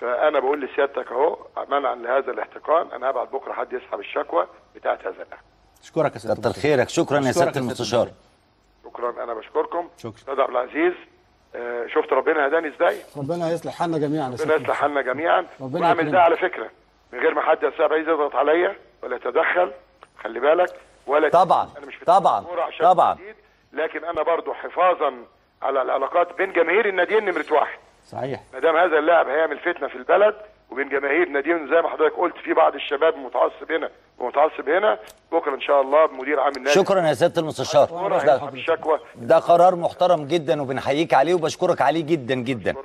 فانا بقول لسيادتك اهو منعا لهذا الاحتقان انا هبعت بكره حد يسحب الشكوى بتاعت هذا الاهل اشكرك يا سياده كتر المستشار. خيرك شكرا يا أشكرك سياده يا سيادة المستشار شكرا انا بشكركم شكرا. استاذ عبد العزيز آه، شفت ربنا هداني ازاي ربنا يصلح حالنا جميعا يا ربنا سيادة يصلح حالنا جميعا ربنا واعمل يكرمك. ده على فكره من غير ما حد يا استاذ عايز يضغط عليا ولا يتدخل خلي بالك ولا طبعاً، انا مش في طبعاً، الكورة عشان طبعاً. جديد، لكن انا برضو حفاظا على العلاقات بين جماهير الناديين نمره واحد صحيح ما دام هذا اللاعب هيعمل فتنه في البلد وبين جماهير ناديين زي ما حضرتك قلت في بعض الشباب متعصب هنا ومتعصب هنا بكره ان شاء الله مدير عام النادي شكرا يا سياده المستشار الكورة ده, هيسحب الشكوى ده قرار محترم جدا وبنحييك عليه وبشكرك عليه جدا جدا